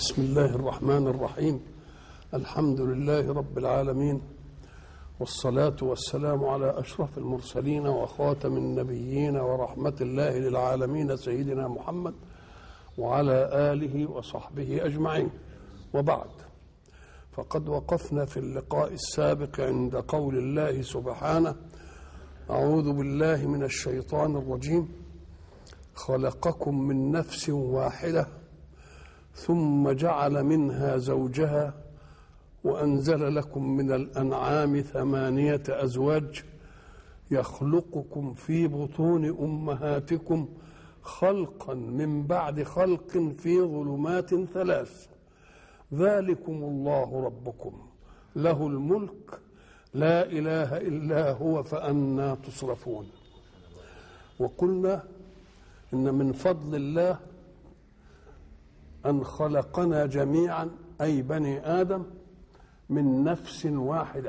بسم الله الرحمن الرحيم الحمد لله رب العالمين والصلاة والسلام على أشرف المرسلين وخاتم النبيين ورحمة الله للعالمين سيدنا محمد وعلى آله وصحبه أجمعين وبعد فقد وقفنا في اللقاء السابق عند قول الله سبحانه أعوذ بالله من الشيطان الرجيم خلقكم من نفس واحده ثم جعل منها زوجها وانزل لكم من الانعام ثمانيه ازواج يخلقكم في بطون امهاتكم خلقا من بعد خلق في ظلمات ثلاث ذلكم الله ربكم له الملك لا اله الا هو فانى تصرفون وقلنا ان من فضل الله أن خلقنا جميعا أي بني آدم من نفس واحدة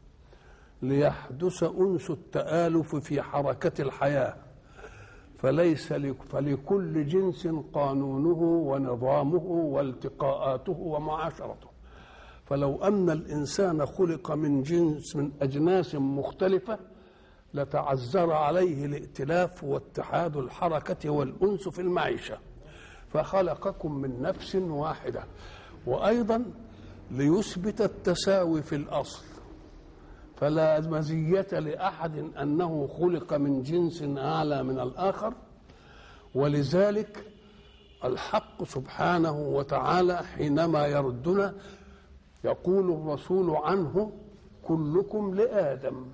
ليحدث أنس التآلف في حركة الحياة فليس فلكل جنس قانونه ونظامه والتقاءاته ومعاشرته فلو أن الإنسان خلق من جنس من أجناس مختلفة لتعذر عليه الائتلاف واتحاد الحركة والأنس في المعيشة فخلقكم من نفس واحده وايضا ليثبت التساوي في الاصل فلا مزيه لاحد انه خلق من جنس اعلى من الاخر ولذلك الحق سبحانه وتعالى حينما يردنا يقول الرسول عنه كلكم لادم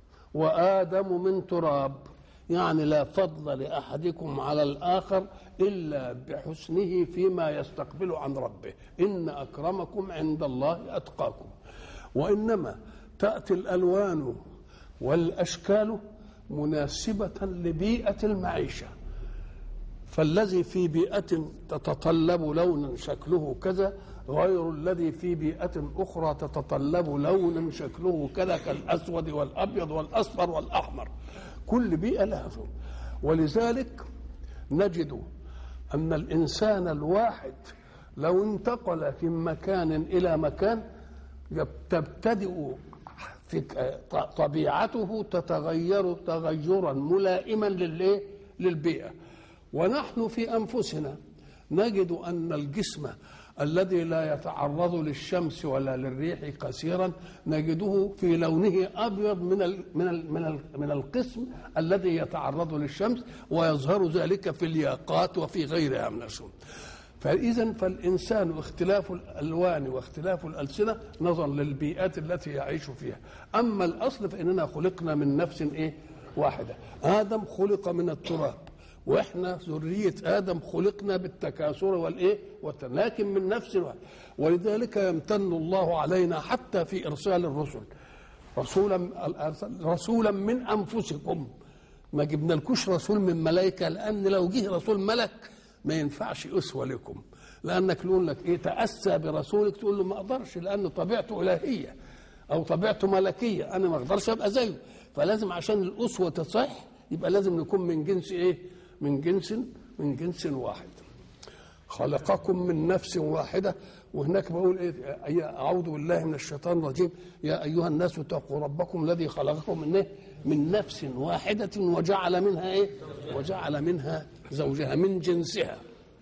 وادم من تراب يعني لا فضل لاحدكم على الاخر الا بحسنه فيما يستقبل عن ربه ان اكرمكم عند الله اتقاكم وانما تاتي الالوان والاشكال مناسبه لبيئه المعيشه فالذي في بيئه تتطلب لونا شكله كذا غير الذي في بيئة أخرى تتطلب لونا شكله كذا كالأسود والأبيض والأصفر والأحمر كل بيئة لها فوق. ولذلك نجد أن الإنسان الواحد لو انتقل في مكان إلى مكان تبتدئ في طبيعته تتغير تغيرا ملائما للايه؟ للبيئة ونحن في أنفسنا نجد أن الجسم الذي لا يتعرض للشمس ولا للريح كثيرا نجده في لونه ابيض من ال من ال من ال من القسم الذي يتعرض للشمس ويظهر ذلك في الياقات وفي غيرها من الشمس فاذا فالانسان اختلاف الالوان واختلاف الالسنه نظرا للبيئات التي يعيش فيها اما الاصل فاننا خلقنا من نفس ايه واحده ادم خلق من التراب واحنا ذريه ادم خلقنا بالتكاثر والايه لكن من نفس الوقت ولذلك يمتن الله علينا حتى في ارسال الرسل رسولا رسولا من انفسكم ما جبنا لكوش رسول من ملائكه لان لو جه رسول ملك ما ينفعش اسوه لكم لانك يقول لك ايه تاسى برسولك تقول له ما اقدرش لان طبيعته الهيه او طبيعته ملكيه انا ما اقدرش ابقى زيه فلازم عشان الاسوه تصح يبقى لازم نكون من جنس ايه من جنس من جنس واحد خلقكم من نفس واحدة وهناك بقول إيه أعوذ بالله من الشيطان الرجيم يا أيها الناس اتقوا ربكم الذي خلقكم من إيه؟ من نفس واحدة وجعل منها إيه وجعل منها زوجها من جنسها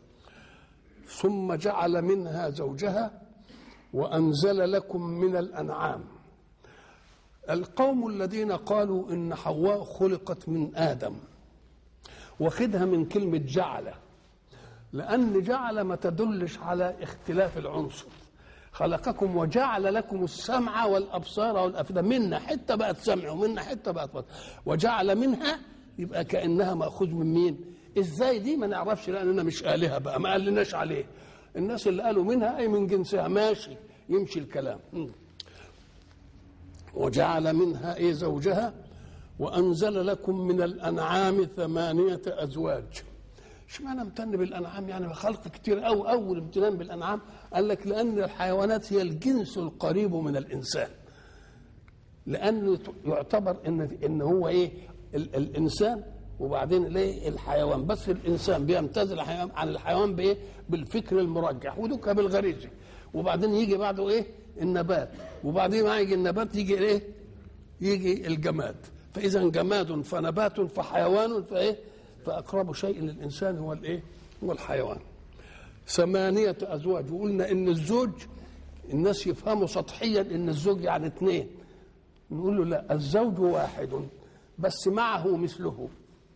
ثم جعل منها زوجها وأنزل لكم من الأنعام القوم الذين قالوا إن حواء خلقت من آدم واخدها من كلمة جعل لأن جعل ما تدلش على اختلاف العنصر خلقكم وجعل لكم السمع والأبصار والأفئدة منا حتة بقت سمع ومنا حتة بقت بصر وجعل منها يبقى كأنها مأخوذ من مين ازاي دي ما نعرفش لأننا مش آلهة بقى ما قالناش عليه الناس اللي قالوا منها أي من جنسها ماشي يمشي الكلام وجعل منها ايه زوجها وأنزل لكم من الأنعام ثمانية أزواج اشمعنى امتن بالأنعام يعني خلق كتير أو أول امتنان بالأنعام قال لك لأن الحيوانات هي الجنس القريب من الإنسان لأنه يعتبر إن إن هو إيه ال الإنسان وبعدين ليه الحيوان بس الانسان بيمتاز الحيوان عن الحيوان بايه بالفكر المرجح ودك بالغريزه وبعدين يجي بعده ايه النبات وبعدين ما يجي النبات يجي ايه يجي الجماد فاذا جماد فنبات فحيوان فايه فاقرب شيء للانسان هو الايه هو الحيوان ثمانيه ازواج وقلنا ان الزوج الناس يفهموا سطحيا ان الزوج يعني اثنين نقول له لا الزوج واحد بس معه مثله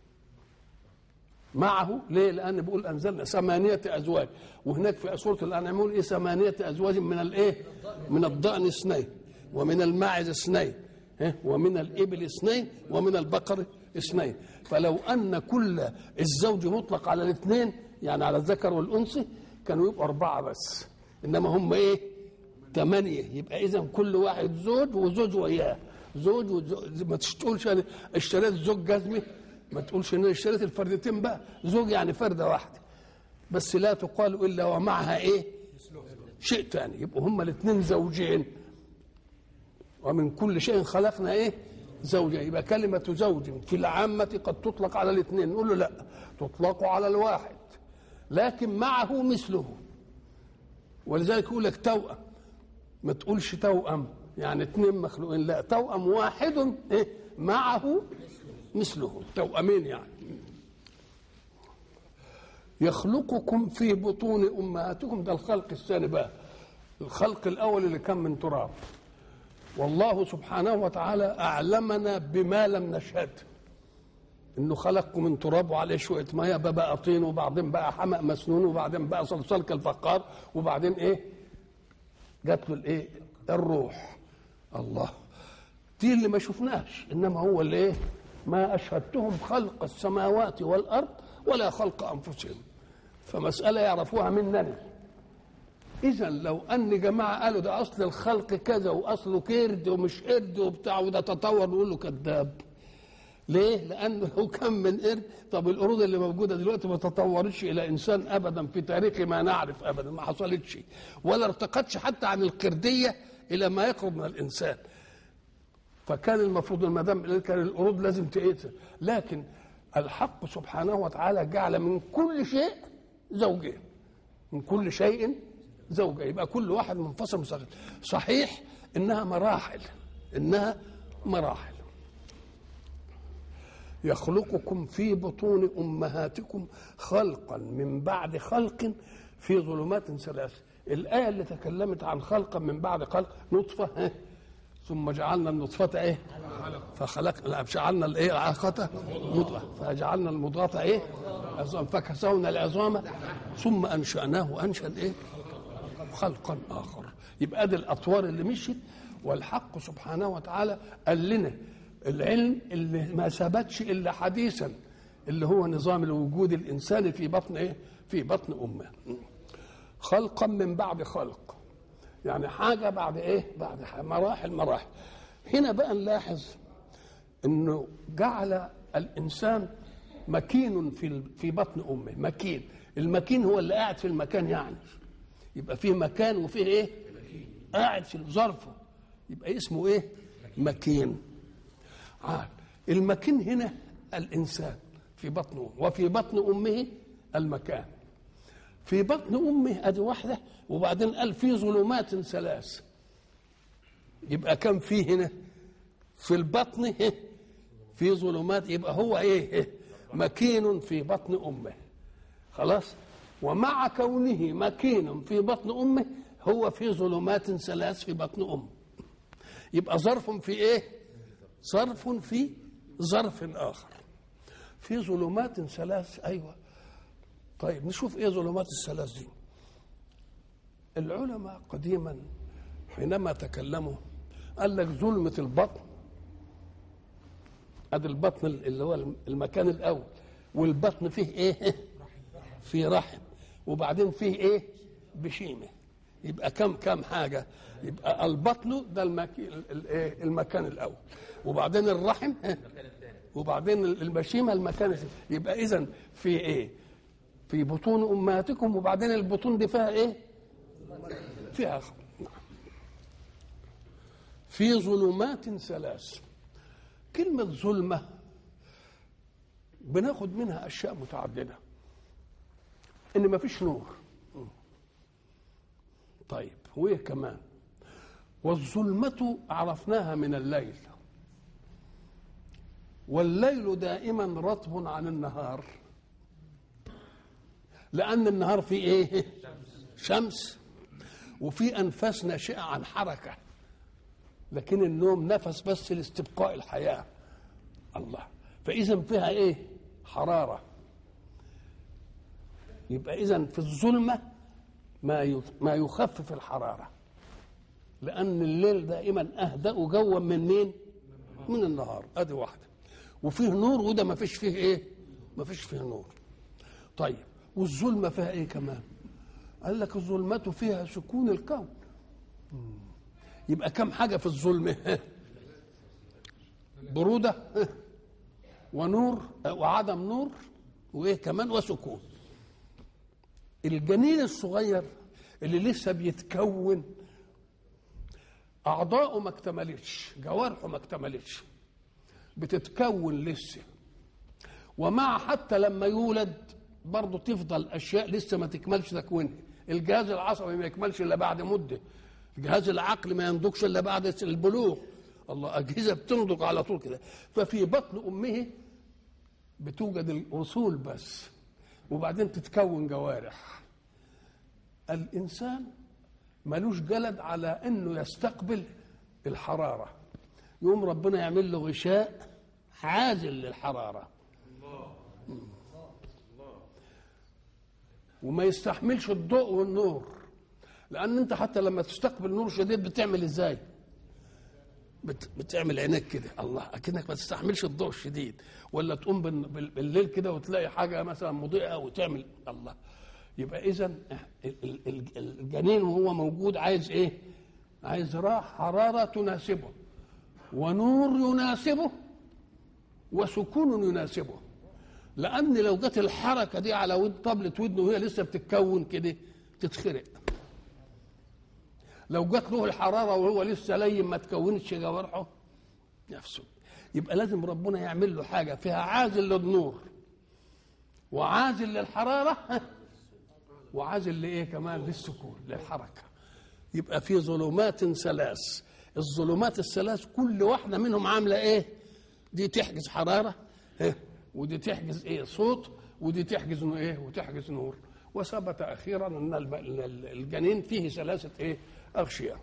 معه ليه؟ لأن بيقول أنزلنا ثمانية أزواج وهناك في سورة الأنعام يقول إيه ثمانية أزواج من الإيه؟ من الضأن اثنين ومن الماعز اثنين إيه؟ ومن الإبل اثنين ومن البقر اثنين فلو أن كل الزوج مطلق على الاثنين يعني على الذكر والأنثى كانوا يبقوا أربعة بس إنما هم إيه؟ ثمانية يبقى إذا كل واحد زوج وزوج وياه زوج وزوج ما تقولش أنا اشتريت زوج جزمة ما تقولش ان انا اشتريت الفردتين بقى زوج يعني فرده واحده بس لا تقال الا ومعها ايه شيء ثاني يبقوا هما الاثنين زوجين ومن كل شيء خلقنا ايه زوجين يبقى كلمة زوج في العامة قد تطلق على الاثنين نقول له لا تطلق على الواحد لكن معه مثله ولذلك يقول لك توأم ما تقولش توأم يعني اثنين مخلوقين لا توأم واحد إيه؟ معه مثله توأمين يعني يخلقكم في بطون امهاتكم ده الخلق الثاني بقى الخلق الاول اللي كان من تراب والله سبحانه وتعالى اعلمنا بما لم نشهد انه خلقكم من تراب وعليه شويه ميه بقى طين وبعدين بقى حمأ مسنون وبعدين بقى صلصال كالفقار وبعدين ايه جات له الايه الروح الله دي اللي ما شفناش انما هو اللي ايه ما اشهدتهم خلق السماوات والارض ولا خلق انفسهم فمساله يعرفوها منني اذا لو ان جماعه قالوا ده اصل الخلق كذا واصله كرد ومش قرد وبتاع وده تطور نقول له كذاب ليه؟ لانه لو كان من قرد طب القرود اللي موجوده دلوقتي ما تطورتش الى انسان ابدا في تاريخ ما نعرف ابدا ما حصلتش ولا ارتقتش حتى عن القرديه الى ما يقرب من الانسان فكان المفروض ما دام كان القرود لازم تقتل لكن الحق سبحانه وتعالى جعل من كل شيء زوجين من كل شيء زوجين يبقى كل واحد منفصل مستقل صحيح انها مراحل انها مراحل يخلقكم في بطون امهاتكم خلقا من بعد خلق في ظلمات ثلاث الايه اللي تكلمت عن خلقا من بعد خلق نطفه ثم جعلنا النطفة ايه؟ فخلقنا جعلنا الايه العلاقة مضغة فجعلنا المضغة ايه؟ عظام فكسونا العظام ثم انشأناه انشأ ايه؟ خلقا اخر يبقى دي الاطوار اللي مشيت والحق سبحانه وتعالى قال لنا العلم اللي ما ثبتش الا حديثا اللي هو نظام الوجود الانساني في بطن ايه؟ في بطن امه خلقا من بعد خلق يعني حاجة بعد إيه؟ بعد مراحل مراحل هنا بقى نلاحظ إنه جعل الإنسان مكين في في بطن أمه مكين المكين هو اللي قاعد في المكان يعني يبقى فيه مكان وفيه إيه؟ قاعد في ظرفه يبقى اسمه إيه؟ مكين عال المكين هنا الإنسان في بطن أمه وفي بطن أمه المكان في بطن امه ادي واحده وبعدين قال في ظلمات ثلاث يبقى كم في هنا في البطن في ظلمات يبقى هو ايه مكين في بطن امه خلاص ومع كونه مكين في بطن امه هو في ظلمات ثلاث في بطن امه يبقى ظرف في ايه ظرف في ظرف اخر في ظلمات ثلاث ايوه طيب نشوف ايه ظلمات الثلاث دي العلماء قديما حينما تكلموا قال لك ظلمة البطن ادي البطن اللي هو المكان الاول والبطن فيه ايه في رحم وبعدين فيه ايه بشيمه يبقى كم كم حاجه يبقى البطن ده المكان المكان الاول وبعدين الرحم وبعدين البشيمه المكان الثاني. يبقى اذا في ايه في بطون امهاتكم وبعدين البطون دي فيها ايه فيها خ... في ظلمات ثلاث كلمة ظلمة بناخد منها اشياء متعدده ان ما فيش نور طيب وايه كمان والظلمه عرفناها من الليل والليل دائما رطب عن النهار لان النهار فيه ايه شمس وفي انفاس ناشئه عن حركه لكن النوم نفس بس لاستبقاء الحياه الله فاذا فيها ايه حراره يبقى اذا في الظلمه ما ما يخفف الحراره لان الليل دائما اهدأ جوا من مين من النهار ادي واحده وفيه نور وده ما فيش فيه ايه ما فيش فيه نور طيب والظلمه فيها ايه كمان قال لك الظلمة فيها سكون الكون يبقى كم حاجة في الظلمة برودة ونور وعدم نور وإيه كمان وسكون الجنين الصغير اللي لسه بيتكون أعضاؤه ما اكتملتش جوارحه ما اكتملتش بتتكون لسه ومع حتى لما يولد برضه تفضل اشياء لسه ما تكملش تكوينها الجهاز العصبي ما يكملش الا بعد مده الجهاز العقلي ما ينضجش الا بعد البلوغ الله اجهزه بتنضج على طول كده ففي بطن امه بتوجد الاصول بس وبعدين تتكون جوارح الانسان ملوش جلد على انه يستقبل الحراره يقوم ربنا يعمل له غشاء عازل للحراره وما يستحملش الضوء والنور لان انت حتى لما تستقبل نور شديد بتعمل ازاي بت... بتعمل عينيك كده الله اكنك ما تستحملش الضوء الشديد ولا تقوم بال... بالليل كده وتلاقي حاجه مثلا مضيئه وتعمل الله يبقى اذا الجنين وهو موجود عايز ايه عايز راح حراره تناسبه ونور يناسبه وسكون يناسبه لان لو جت الحركه دي على ود طبلة ودنه وهي لسه بتتكون كده تتخرق لو جت له الحراره وهو لسه لين ما تكونش جوارحه نفسه يبقى لازم ربنا يعمل له حاجه فيها عازل للنور وعازل للحراره وعازل لايه كمان للسكون للحركه يبقى في ظلمات ثلاث الظلمات الثلاث كل واحده منهم عامله ايه دي تحجز حراره إيه؟ ودي تحجز ايه صوت ودي تحجز ايه وتحجز نور وثبت اخيرا ان الجنين فيه ثلاثه ايه اغشيه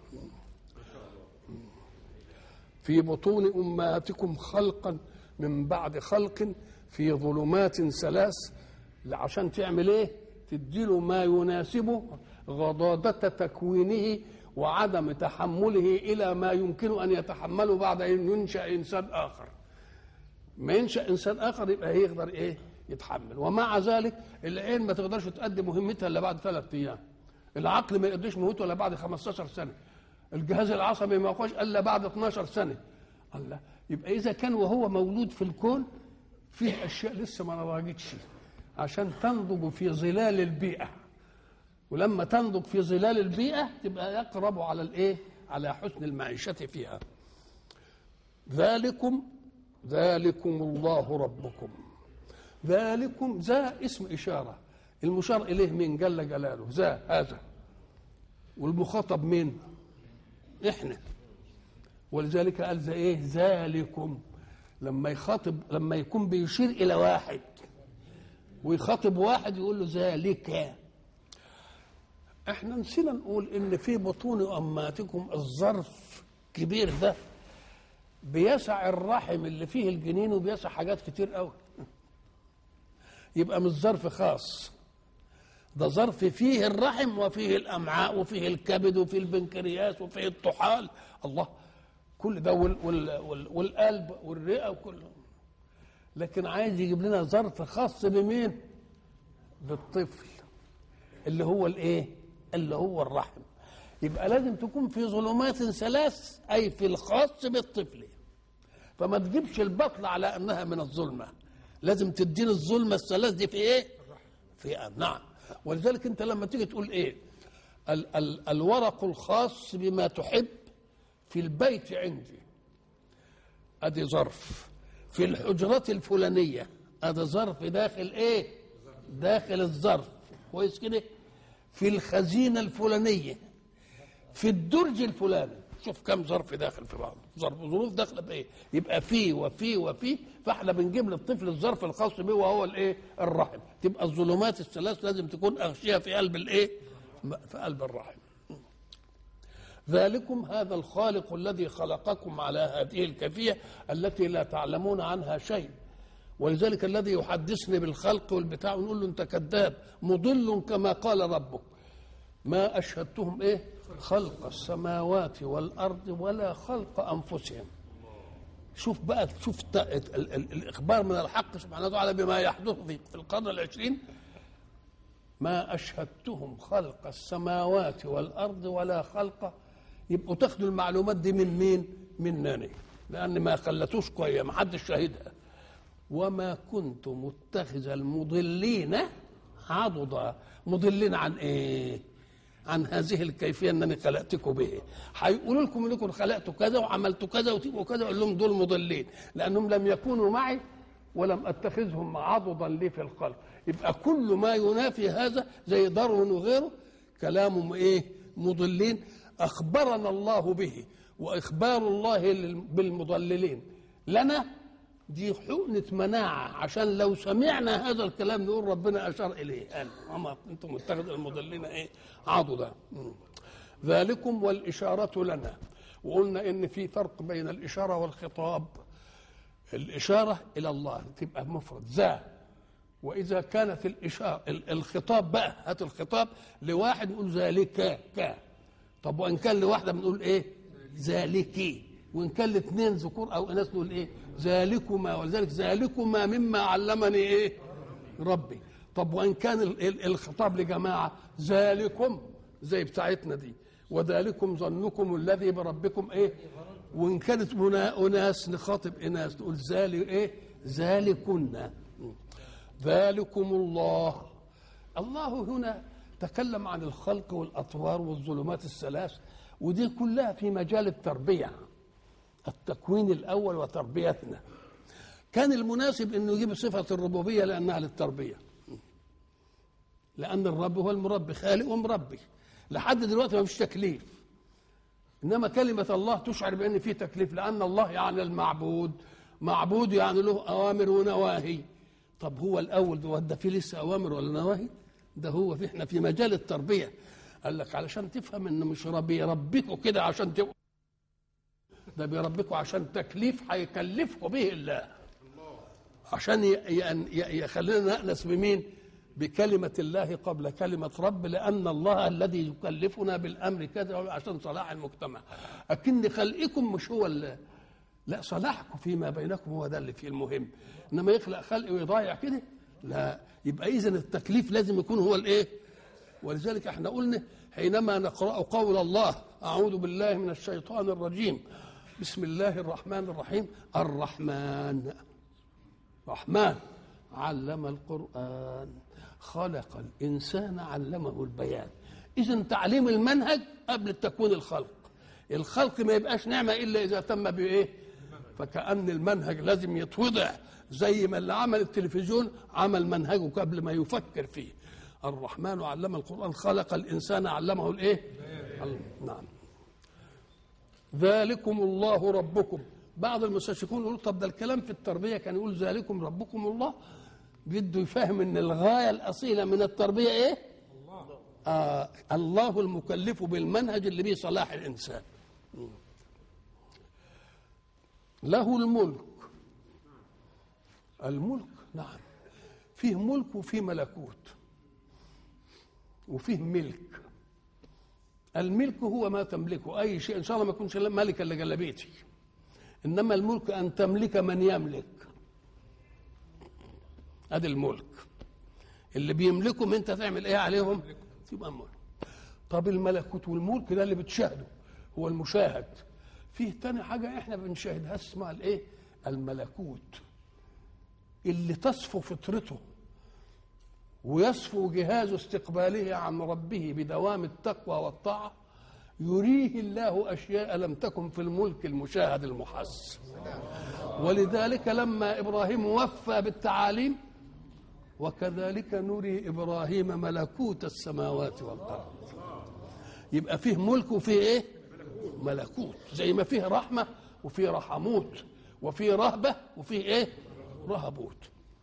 في بطون امهاتكم خلقا من بعد خلق في ظلمات ثلاث عشان تعمل ايه تديله ما يناسبه غضاضة تكوينه وعدم تحمله إلى ما يمكن أن يتحمله بعد أن ينشأ إنسان آخر ما ينشا انسان اخر يبقى يقدر ايه يتحمل ومع ذلك العين ما تقدرش تؤدي مهمتها الا بعد ثلاث ايام العقل ما يقدرش مهمته الا بعد 15 سنه الجهاز العصبي ما يقوش الا بعد 12 سنه الله يبقى اذا كان وهو مولود في الكون فيه اشياء لسه ما نضجتش عشان تنضج في ظلال البيئه ولما تنضج في ظلال البيئه تبقى يقرب على الايه على حسن المعيشه فيها ذلكم ذلكم الله ربكم ذلكم ذا اسم إشارة المشار إليه من جل جلاله ذا هذا والمخاطب مين إحنا ولذلك قال ذا إيه ذلكم لما يخاطب لما يكون بيشير إلى واحد ويخاطب واحد يقول له ذلك احنا نسينا نقول ان في بطون امهاتكم الظرف كبير ده بيسع الرحم اللي فيه الجنين وبيسع حاجات كتير قوي يبقى مش ظرف خاص ده ظرف فيه الرحم وفيه الامعاء وفيه الكبد وفيه البنكرياس وفيه الطحال الله كل ده وال وال وال والقلب والرئه وكله لكن عايز يجيب لنا ظرف خاص بمين بالطفل اللي هو الايه اللي هو الرحم يبقى لازم تكون في ظلمات ثلاث اي في الخاص بالطفل فما تجيبش البطل على انها من الظلمه لازم تديني الظلمه الثلاث دي في ايه في نعم ولذلك انت لما تيجي تقول ايه ال ال الورق الخاص بما تحب في البيت عندي ادي ظرف في الحجرات الفلانيه هذا ظرف داخل ايه داخل الظرف كويس كده في الخزينه الفلانيه في الدرج الفلاني شوف كم ظرف داخل في بعض ظرف ظروف داخله بايه يبقى في وفي وفي فاحنا بنجيب للطفل الظرف الخاص به وهو الايه الرحم تبقى الظلمات الثلاث لازم تكون اغشيه في قلب الايه في قلب الرحم ذلكم هذا الخالق الذي خلقكم على هذه الكيفيه التي لا تعلمون عنها شيء ولذلك الذي يحدثني بالخلق والبتاع ونقول له انت كذاب مضل كما قال ربك ما اشهدتهم ايه خلق السماوات والارض ولا خلق انفسهم شوف بقى شوف ت- ال- ال- الاخبار من الحق سبحانه وتعالى بما يحدث في في القرن العشرين ما اشهدتهم خلق السماوات والارض ولا خلق يبقوا تاخدوا المعلومات دي من مين منني لان ما خلتوش كويس ما حدش شاهدها وما كنت متخذ المضلين عضدا مضلين عن ايه عن هذه الكيفيه انني خلقتكم به هيقولوا لكم انكم خلقتوا كذا وعملتوا كذا وتبقوا كذا اقول لهم دول مضلين لانهم لم يكونوا معي ولم اتخذهم عضدا لي في الخلق يبقى كل ما ينافي هذا زي داروين وغيره كلامهم ايه مضلين اخبرنا الله به واخبار الله لل- بالمضللين لنا دي حقنة مناعة عشان لو سمعنا هذا الكلام نقول ربنا أشار إليه قال وما كنتم متخذ المضلين إيه عضدا مم. ذلكم والإشارة لنا وقلنا إن في فرق بين الإشارة والخطاب الإشارة إلى الله تبقى مفرد ذا وإذا كانت الإشارة ال- الخطاب بقى هات الخطاب لواحد نقول ذلك ك طب وإن كان لواحدة بنقول إيه ذلك وإن كان لاثنين ذكور أو إناث نقول إيه ذلكما ولذلك ذلكما مما علمني إيه ربي طب وإن كان ال- ال- الخطاب لجماعة ذلكم زي بتاعتنا دي وذلكم ظنكم الذي بربكم إيه وإن كانت منا- أناس نخاطب إناث نقول ذلك إيه ذلكن ذلكم الله الله هنا تكلم عن الخلق والأطوار والظلمات الثلاث ودي كلها في مجال التربية التكوين الأول وتربيتنا كان المناسب أنه يجيب صفة الربوبية لأنها للتربية لأن الرب هو المربي خالق ومربي لحد دلوقتي ما فيش تكليف انما كلمه الله تشعر بان في تكليف لان الله يعني المعبود معبود يعني له اوامر ونواهي طب هو الاول ده ده في لسه اوامر ولا نواهي ده هو في احنا في مجال التربيه قال لك علشان تفهم ان مش ربي يربيكوا كده عشان تبقوا ده بيربيكوا عشان تكليف هيكلفكوا به الله عشان ي- ي- ي- يخلينا نأنس بمين بكلمة الله قبل كلمة رب لأن الله الذي يكلفنا بالأمر كذا عشان صلاح المجتمع أكن خلقكم مش هو اللي لا صلاحكم فيما بينكم هو ده اللي فيه المهم إنما يخلق خلق ويضيع كده لا يبقى إذا التكليف لازم يكون هو الإيه ولذلك احنا قلنا حينما نقرأ قول الله أعوذ بالله من الشيطان الرجيم بسم الله الرحمن الرحيم الرحمن رحمن علم القرآن خلق الإنسان علمه البيان إذا تعليم المنهج قبل التكوين الخلق الخلق ما يبقاش نعمة إلا إذا تم بإيه فكأن المنهج لازم يتوضع زي ما اللي عمل التلفزيون عمل منهجه قبل ما يفكر فيه الرحمن علم القرآن خلق الإنسان علمه الإيه نعم ذلكم الله ربكم بعض المستشرقون يقولوا طب ده الكلام في التربيه كان يقول ذلكم ربكم الله بده يفهم ان الغايه الاصيله من التربيه ايه؟ الله آه الله المكلف بالمنهج اللي به صلاح الانسان له الملك الملك نعم فيه ملك وفيه ملكوت وفيه ملك الملك هو ما تملكه اي شيء ان شاء الله ما يكونش ملك الا جلبيتي انما الملك ان تملك من يملك ادي الملك اللي بيملكهم انت تعمل ايه عليهم تبقى ملك طب الملكوت والملك ده اللي بتشاهده هو المشاهد فيه تاني حاجة احنا بنشاهدها اسمها الايه الملكوت اللي تصفو فطرته ويصفو جهاز استقباله عن ربه بدوام التقوى والطاعة يريه الله أشياء لم تكن في الملك المشاهد المحس ولذلك لما ابراهيم وفى بالتعاليم وكذلك نري ابراهيم ملكوت السماوات والارض يبقى فيه ملك وفيه ايه ملكوت زي ما فيه رحمه وفيه رحموت وفيه رهبه وفيه ايه رهبوت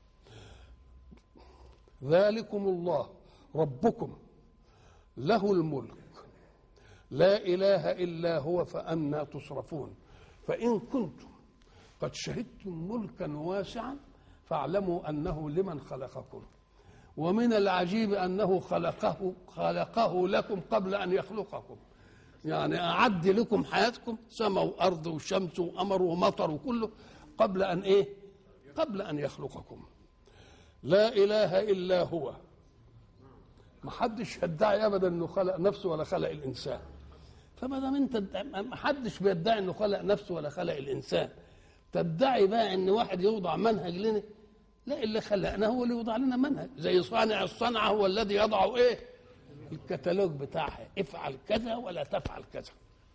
ذلكم الله ربكم له الملك لا اله الا هو فانى تصرفون فان كنتم قد شهدتم ملكا واسعا فاعلموا انه لمن خلقكم ومن العجيب انه خلقه خلقه لكم قبل ان يخلقكم يعني اعد لكم حياتكم سماء وارض وشمس وقمر ومطر وكله قبل ان ايه قبل ان يخلقكم لا اله الا هو ما حدش يدعي ابدا انه خلق نفسه ولا خلق الانسان فما دام انت ما حدش بيدعي انه خلق نفسه ولا خلق الانسان تدعي بقى ان واحد يوضع منهج لنا لا اللي خلقنا هو اللي يوضع لنا منهج زي صانع الصنعه هو الذي يضع ايه الكتالوج بتاعها افعل كذا ولا تفعل كذا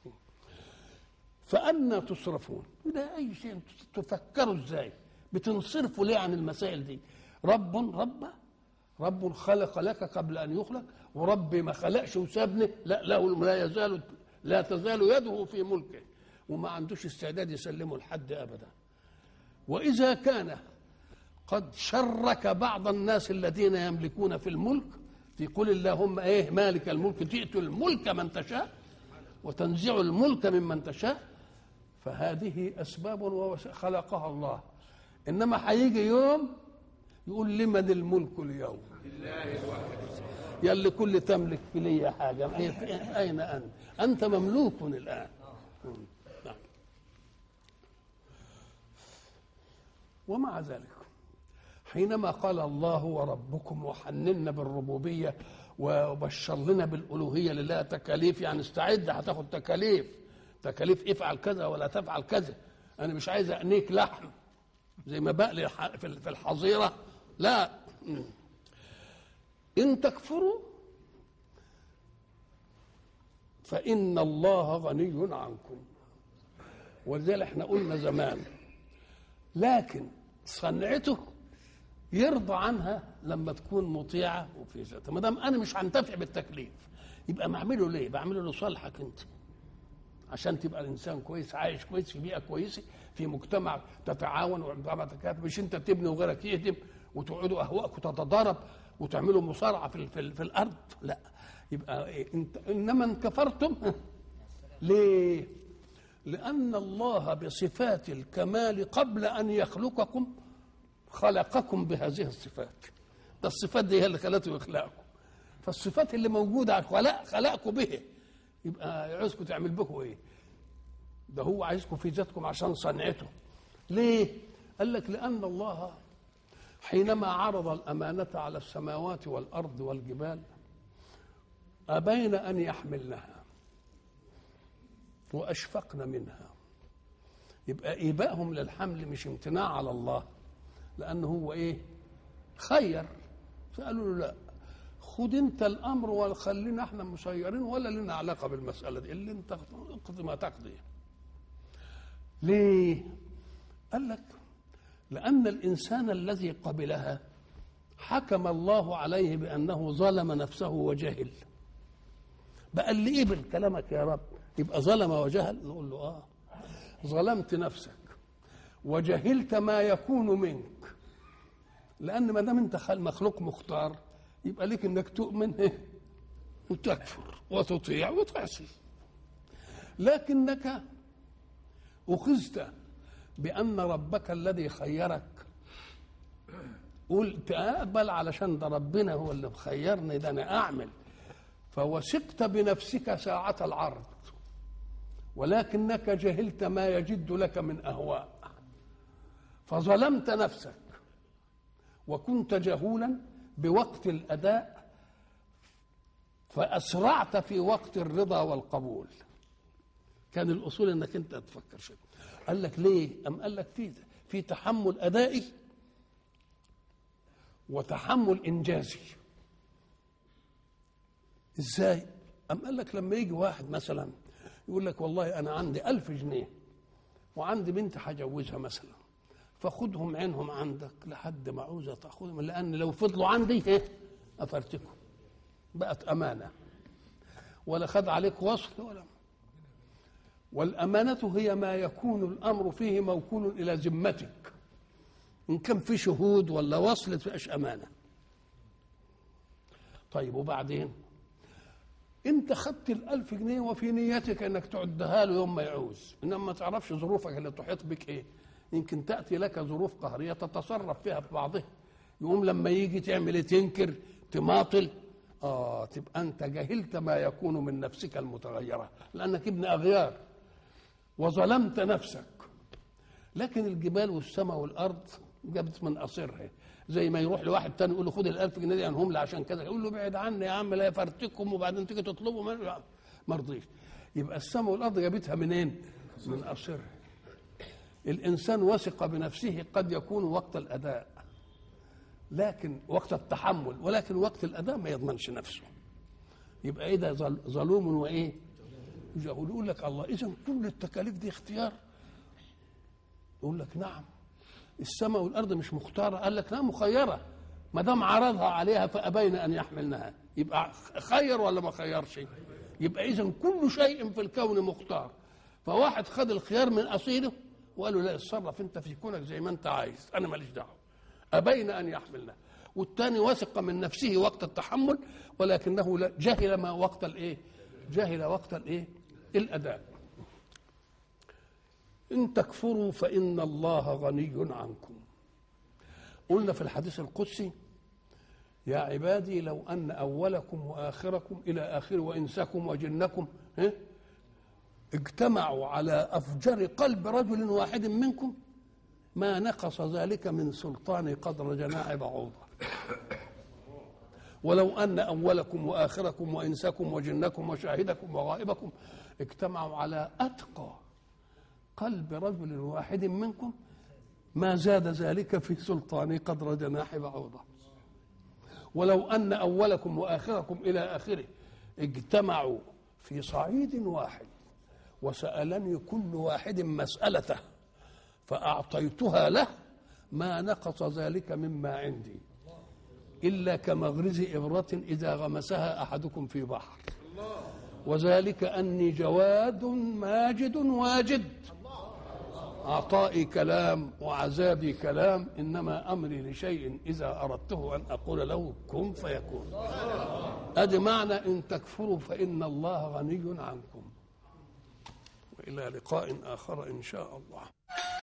فأنا تصرفون ده أي شيء تفكروا إزاي بتنصرفوا ليه عن المسائل دي رب رب رب خلق لك قبل أن يخلق ورب ما خلقش وسابني لا له لا يزال لا تزال يده في ملكه وما عندوش استعداد يسلمه لحد أبدا وإذا كان قد شرك بعض الناس الذين يملكون في الملك في قل اللهم ايه مالك الملك تئت الملك من تشاء وتنزع الملك ممن تشاء فهذه اسباب خلقها الله انما هيجي يوم يقول لمن الملك اليوم يا اللي كل تملك في لي حاجه اين انت انت مملوك الان نعم. ومع ذلك حينما قال الله وربكم وحننا بالربوبيه وبشر لنا بالالوهيه لله تكاليف يعني استعد هتاخد تكاليف تكاليف افعل كذا ولا تفعل كذا انا مش عايز انيك لحم زي ما بقلي في الحظيره لا ان تكفروا فان الله غني عنكم ولذلك احنا قلنا زمان لكن صنعته يرضى عنها لما تكون مطيعه وفي ذاتها ما دام انا مش هنتفع بالتكليف يبقى بعمله ليه؟ بعمله لصالحك انت عشان تبقى الانسان كويس عايش كويس في بيئه كويسه في مجتمع تتعاون ومجتمع تكاتف مش انت تبني وغيرك يهدم وتقعدوا اهواءك وتتضارب وتعملوا مصارعه في, في, في الارض لا يبقى إيه؟ انت انما ان كفرتم ليه؟ لان الله بصفات الكمال قبل ان يخلقكم خلقكم بهذه الصفات ده الصفات دي هي اللي خلته يخلقكم فالصفات اللي موجوده خلق خلقكم به يبقى عايزكم تعمل بكم ايه ده هو عايزكم في ذاتكم عشان صنعته ليه قال لك لان الله حينما عرض الامانه على السماوات والارض والجبال ابين ان يحملنها واشفقن منها يبقى ايبائهم للحمل مش امتناع على الله لانه هو ايه خير فقالوا له لا خد انت الامر وخلينا احنا مسيرين ولا لنا علاقه بالمساله دي اللي انت اقضي ما تقضي ليه قال لك لان الانسان الذي قبلها حكم الله عليه بانه ظلم نفسه وجهل بقى اللي قبل كلامك يا رب يبقى ظلم وجهل نقول له اه ظلمت نفسك وجهلت ما يكون منك لان ما دام انت مخلوق مختار يبقى لك انك تؤمن وتكفر وتطيع وتعصي لكنك اخذت بان ربك الذي خيرك قلت اقبل علشان ده ربنا هو اللي مخيرني ده انا اعمل فوثقت بنفسك ساعة العرض ولكنك جهلت ما يجد لك من اهواء فظلمت نفسك وكنت جهولا بوقت الاداء فاسرعت في وقت الرضا والقبول كان الاصول انك انت تفكر شيء قال لك ليه ام قال لك في في تحمل ادائي وتحمل انجازي ازاي ام قال لك لما يجي واحد مثلا يقول لك والله انا عندي ألف جنيه وعندي بنت هجوزها مثلا فخذهم عينهم عندك لحد ما عاوزة تأخذهم لأن لو فضلوا عندي إيه أفرتكم بقت أمانة ولا خد عليك وصل ولا والأمانة هي ما يكون الأمر فيه موكول إلى ذمتك إن كان في شهود ولا وصل تبقاش أمانة طيب وبعدين انت خدت الألف جنيه وفي نيتك انك تعدها له يوم ما يعوز انما ما تعرفش ظروفك اللي تحيط بك ايه يمكن تاتي لك ظروف قهريه تتصرف فيها ببعضها يقوم لما يجي تعمل ايه تنكر تماطل اه تبقى انت جهلت ما يكون من نفسك المتغيره لانك ابن اغيار وظلمت نفسك لكن الجبال والسماء والارض جابت من قصرها زي ما يروح لواحد تاني يقول له خد ال1000 جنيه دي عنهم لي عشان كذا يقول له ابعد عني يا عم لا يفرتكم وبعدين تيجي تطلبوا ما ما رضيش يبقى السماء والارض جابتها منين؟ من قصرها الانسان وثق بنفسه قد يكون وقت الاداء لكن وقت التحمل ولكن وقت الاداء ما يضمنش نفسه يبقى ايه ده ظل- ظلوم وايه؟ يقول يقول لك الله اذا كل التكاليف دي اختيار يقول لك نعم السماء والارض مش مختاره قال لك لا مخيره ما دام عرضها عليها فابين ان يحملنها يبقى خير ولا ما خيرش يبقى اذا كل شيء في الكون مختار فواحد خد الخيار من اصيله وقال له لا اتصرف انت في كونك زي ما انت عايز انا ماليش دعوه ابين ان يحملنها والثاني وثق من نفسه وقت التحمل ولكنه لا- جهل ما وقت الايه جهل وقت الايه الاداء إن تكفروا فإن الله غني عنكم قلنا في الحديث القدسي يا عبادي لو أن أولكم وآخركم إلى آخر وإنسكم وجنكم ها؟ اجتمعوا على أفجر قلب رجل واحد منكم ما نقص ذلك من سلطان قدر جناح بعوضة ولو أن أولكم وآخركم وإنسكم وجنكم وشاهدكم وغائبكم اجتمعوا على أتقى قلب رجل واحد منكم ما زاد ذلك في سلطان قدر جناح بعوضة ولو أن أولكم وآخركم إلى آخره اجتمعوا في صعيد واحد وسألني كل واحد مسألته فأعطيتها له ما نقص ذلك مما عندي إلا كمغرز إبرة إذا غمسها أحدكم في بحر وذلك أني جواد ماجد واجد عطائي كلام وعذابي كلام إنما أمري لشيء إذا أردته أن أقول له كن فيكون أدي معنى إن تكفروا فإن الله غني عنكم وإلى لقاء آخر إن شاء الله